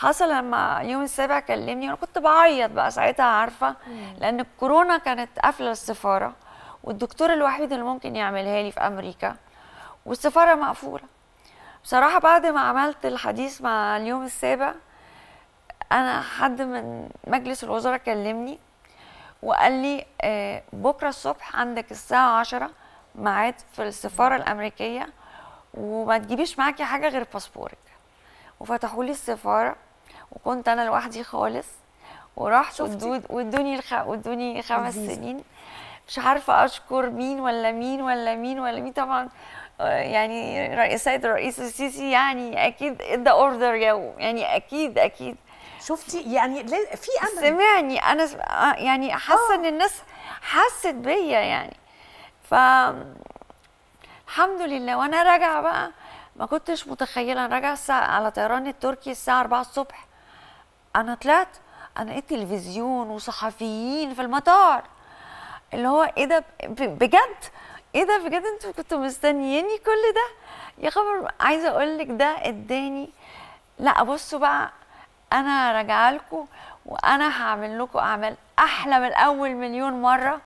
حصل لما يوم السابع كلمني وانا كنت بعيط بقى ساعتها عارفه لان الكورونا كانت قافله السفاره والدكتور الوحيد اللي ممكن يعملها لي في امريكا والسفاره مقفوله بصراحه بعد ما عملت الحديث مع اليوم السابع انا حد من مجلس الوزراء كلمني وقال لي آه، بكره الصبح عندك الساعه 10 ميعاد في السفاره الامريكيه وما تجيبيش معاكي حاجه غير باسبورك وفتحوا لي السفاره وكنت انا لوحدي خالص ورحت شفتي؟ وادو- وادوني الخ... وادوني خمس الفيزا. سنين مش عارفه اشكر مين ولا مين ولا مين ولا مين طبعا آه، يعني رئيس السيد الرئيس السيسي يعني اكيد ادى اوردر يعني اكيد اكيد شفتي يعني لا- في امل سمعني انا س- آه، يعني حاسه ان الناس حست بيا يعني ف الحمد لله وانا راجعه بقى ما كنتش متخيله انا راجعه الساعه على طيران التركي الساعه 4 الصبح انا طلعت انا لقيت تلفزيون وصحفيين في المطار اللي هو ايه ده ب- بجد ايه ده بجد انتوا كنتوا مستنييني كل ده يا خبر عايزه اقول لك ده اداني لا بصوا بقى انا راجعه لكم وانا هعمل لكم اعمال احلى من اول مليون مره